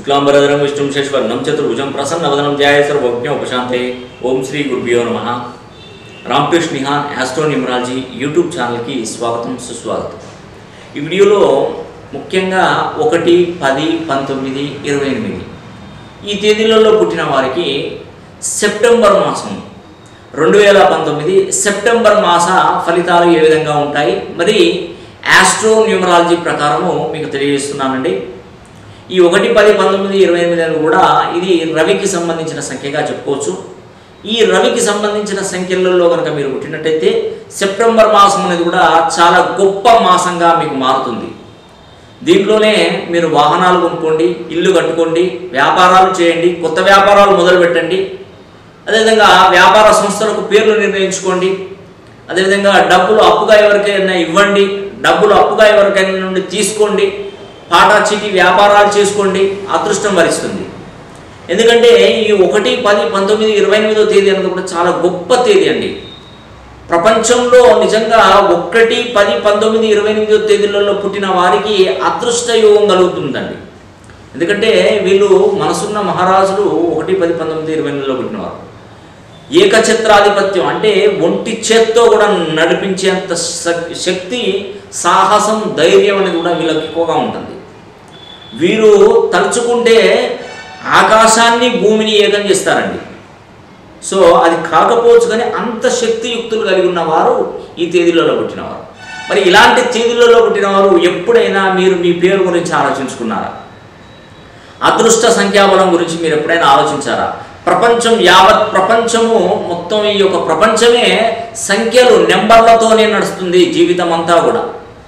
శుక్లాంబరధరం విష్ణుం శశివర్ణం చతుర్భుజం ప్రసన్నవదనం ధ్యాయ సర్వజ్ఞ ఉపశాంతే ఓం శ్రీ గురుభ్యో నమ రామకృష్ణ నిహాన్ యాస్ట్రో న్యూమరాలజీ యూట్యూబ్ ఛానల్కి స్వాగతం సుస్వాగతం ఈ వీడియోలో ముఖ్యంగా ఒకటి పది పంతొమ్మిది ఇరవై ఎనిమిది ఈ తేదీలలో పుట్టిన వారికి సెప్టెంబర్ మాసం రెండు వేల పంతొమ్మిది సెప్టెంబర్ మాస ఫలితాలు ఏ విధంగా ఉంటాయి మరి యాస్ట్రో న్యూమరాలజీ ప్రకారము మీకు తెలియజేస్తున్నానండి ఈ ఒకటి పది పంతొమ్మిది ఇరవై ఎనిమిది అని కూడా ఇది రవికి సంబంధించిన సంఖ్యగా చెప్పుకోవచ్చు ఈ రవికి సంబంధించిన సంఖ్యలలో కనుక మీరు పుట్టినట్టయితే సెప్టెంబర్ మాసం అనేది కూడా చాలా గొప్ప మాసంగా మీకు మారుతుంది దీంట్లోనే మీరు వాహనాలు కొనుక్కోండి ఇల్లు కట్టుకోండి వ్యాపారాలు చేయండి కొత్త వ్యాపారాలు మొదలు పెట్టండి అదేవిధంగా వ్యాపార సంస్థలకు పేర్లు నిర్ణయించుకోండి అదేవిధంగా డబ్బులు అప్పుగా ఎవరికైనా ఇవ్వండి డబ్బులు అప్పుగా ఎవరికైనా నుండి తీసుకోండి పాటా చీటి వ్యాపారాలు చేసుకోండి అదృష్టం వరిస్తుంది ఎందుకంటే ఈ ఒకటి పది పంతొమ్మిది ఇరవై ఎనిమిదో తేదీ అనేది కూడా చాలా గొప్ప తేదీ అండి ప్రపంచంలో నిజంగా ఒకటి పది పంతొమ్మిది ఇరవై ఎనిమిదో తేదీలలో పుట్టిన వారికి అదృష్ట యోగం కలుగుతుందండి ఎందుకంటే వీళ్ళు మనసున్న మహారాజులు ఒకటి పది పంతొమ్మిది ఇరవై ఎనిమిదిలో పుట్టినవారు ఏకఛత్రాధిపత్యం అంటే ఒంటి చేత్తో కూడా నడిపించేంత శక్- శక్తి సాహసం ధైర్యం అనేది కూడా వీళ్ళకి ఎక్కువగా ఉంటుంది వీరు తలుచుకుంటే ఆకాశాన్ని భూమిని ఏకం చేస్తారండి సో అది కాకపోవచ్చు కానీ అంత శక్తియుక్తులు కలిగి ఉన్నవారు ఈ తేదీలలో పుట్టినవారు మరి ఇలాంటి తేదీలలో పుట్టినవారు ఎప్పుడైనా మీరు మీ పేరు గురించి ఆలోచించుకున్నారా అదృష్ట సంఖ్యాబలం గురించి మీరు ఎప్పుడైనా ఆలోచించారా ప్రపంచం యావత్ ప్రపంచము మొత్తం ఈ యొక్క ప్రపంచమే సంఖ్యలు నెంబర్లతోనే నడుస్తుంది జీవితం అంతా కూడా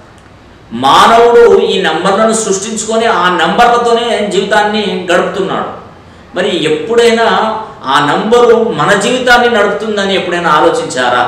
మానవుడు ఈ నెంబర్లను సృష్టించుకొని ఆ నెంబర్లతోనే జీవితాన్ని గడుపుతున్నాడు మరి ఎప్పుడైనా ఆ నంబరు మన జీవితాన్ని నడుపుతుందని ఎప్పుడైనా ఆలోచించారా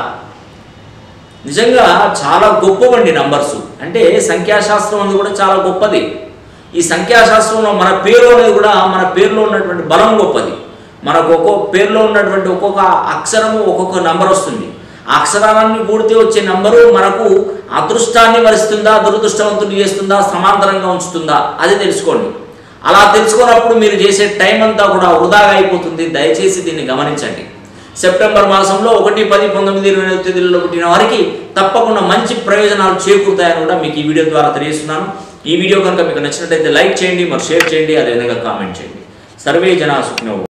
నిజంగా చాలా గొప్పవండి నంబర్స్ అంటే సంఖ్యాశాస్త్రం అనేది కూడా చాలా గొప్పది ఈ సంఖ్యాశాస్త్రంలో మన పేరు అనేది కూడా మన పేరులో ఉన్నటువంటి బలం గొప్పది మనకు ఒక్కో పేరులో ఉన్నటువంటి ఒక్కొక్క అక్షరము ఒక్కొక్క నంబర్ వస్తుంది ఆ అక్షరాలన్నీ కూడితే వచ్చే నంబరు మనకు అదృష్టాన్ని వరిస్తుందా దురదృష్టవంతుడు చేస్తుందా సమాంతరంగా ఉంచుతుందా అది తెలుసుకోండి అలా తెలుసుకున్నప్పుడు మీరు చేసే టైం అంతా కూడా వృధాగా అయిపోతుంది దయచేసి దీన్ని గమనించండి సెప్టెంబర్ మాసంలో ఒకటి పది పంతొమ్మిది ఇరవై ఎనిమిది తేదీలలో పుట్టిన వారికి తప్పకుండా మంచి ప్రయోజనాలు చేకూరుతాయని కూడా మీకు ఈ వీడియో ద్వారా తెలియజేస్తున్నాను ఈ వీడియో కనుక మీకు నచ్చినట్లయితే లైక్ చేయండి మరి షేర్ చేయండి అదేవిధంగా కామెంట్ చేయండి సర్వే జనా సుఖినో